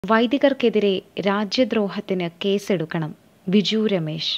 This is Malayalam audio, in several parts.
വൈദികർക്കെതിരെ രാജ്യദ്രോഹത്തിന് കേസെടുക്കണം ബിജു രമേശ്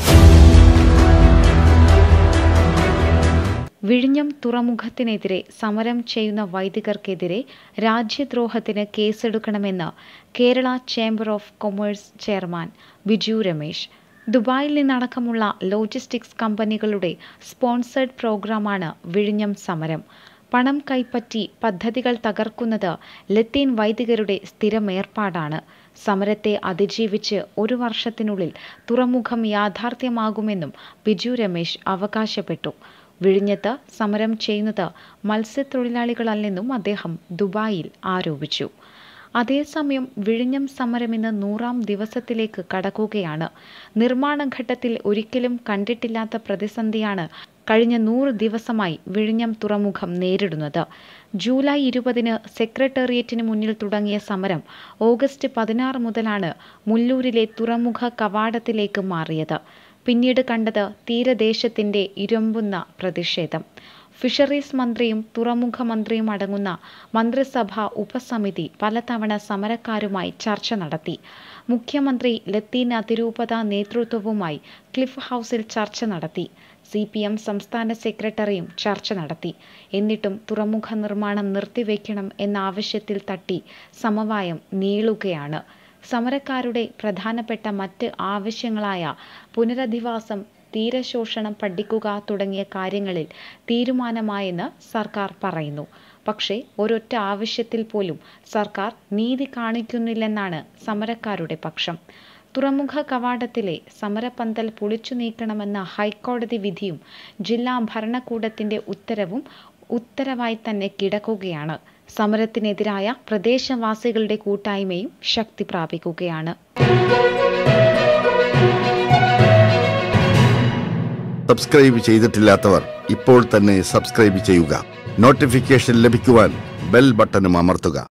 വിഴിഞ്ഞം തുറമുഖത്തിനെതിരെ സമരം ചെയ്യുന്ന വൈദികർക്കെതിരെ രാജ്യദ്രോഹത്തിന് കേസെടുക്കണമെന്ന് Kerala chamber of commerce chairman Biju Ramesh ദുബായിൽ നിന്നടക്കമുള്ള ലോജിസ്റ്റിക്സ് കമ്പനികളുടെ സ്പോൺസേഡ് പ്രോഗ്രാമാണ് വിഴിഞ്ഞം സമരം പണം കൈപ്പറ്റി പദ്ധതികൾ തകർക്കുന്നത് ലത്തീൻ വൈദികരുടെ സ്ഥിരമേർപ്പാടാണ് സമരത്തെ അതിജീവിച്ച് ഒരു വർഷത്തിനുള്ളിൽ തുറമുഖം യാഥാർത്ഥ്യമാകുമെന്നും ബിജു രമേശ് അവകാശപ്പെട്ടു വിഴിഞ്ഞത്ത് സമരം ചെയ്യുന്നത് മത്സ്യത്തൊഴിലാളികളല്ലെന്നും അദ്ദേഹം ദുബായിൽ ആരോപിച്ചു അതേസമയം വിഴിഞ്ഞം സമരം ഇന്ന് നൂറാം ദിവസത്തിലേക്ക് കടക്കുകയാണ് നിർമ്മാണ ഘട്ടത്തിൽ ഒരിക്കലും കണ്ടിട്ടില്ലാത്ത പ്രതിസന്ധിയാണ് കഴിഞ്ഞ നൂറ് ദിവസമായി വിഴിഞ്ഞം തുറമുഖം നേരിടുന്നത് ജൂലൈ ഇരുപതിന് സെക്രട്ടേറിയറ്റിന് മുന്നിൽ തുടങ്ങിയ സമരം ഓഗസ്റ്റ് പതിനാറ് മുതലാണ് മുല്ലൂരിലെ തുറമുഖ കവാടത്തിലേക്ക് മാറിയത് പിന്നീട് കണ്ടത് തീരദേശത്തിന്റെ ഇരമ്പുന്ന പ്രതിഷേധം ഫിഷറീസ് മന്ത്രിയും തുറമുഖ മന്ത്രിയും അടങ്ങുന്ന മന്ത്രിസഭാ ഉപസമിതി പലതവണ സമരക്കാരുമായി ചർച്ച നടത്തി മുഖ്യമന്ത്രി ലത്തീൻ അതിരൂപത നേതൃത്വവുമായി ക്ലിഫ് ഹൗസിൽ ചർച്ച നടത്തി സി പി എം സംസ്ഥാന സെക്രട്ടറിയും ചർച്ച നടത്തി എന്നിട്ടും തുറമുഖ നിർമ്മാണം നിർത്തിവെക്കണം എന്ന ആവശ്യത്തിൽ തട്ടി സമവായം നീളുകയാണ് സമരക്കാരുടെ പ്രധാനപ്പെട്ട മറ്റ് ആവശ്യങ്ങളായ പുനരധിവാസം തീരശോഷണം പഠിക്കുക തുടങ്ങിയ കാര്യങ്ങളിൽ തീരുമാനമായെന്ന് സർക്കാർ പറയുന്നു പക്ഷേ ഒരൊറ്റ ആവശ്യത്തിൽ പോലും സർക്കാർ നീതി കാണിക്കുന്നില്ലെന്നാണ് സമരക്കാരുടെ പക്ഷം തുറമുഖ കവാടത്തിലെ സമരപന്തൽ പൊളിച്ചു നീക്കണമെന്ന ഹൈക്കോടതി വിധിയും ജില്ലാ ഭരണകൂടത്തിന്റെ ഉത്തരവും ഉത്തരവായി തന്നെ കിടക്കുകയാണ് സമരത്തിനെതിരായ പ്രദേശവാസികളുടെ കൂട്ടായ്മയും ശക്തി പ്രാപിക്കുകയാണ് സബ്സ്ക്രൈബ് ചെയ്തിട്ടില്ലാത്തവർ ഇപ്പോൾ തന്നെ സബ്സ്ക്രൈബ് ചെയ്യുക നോട്ടിഫിക്കേഷൻ ലഭിക്കുവാൻ ബെൽ ബട്ടണും അമർത്തുക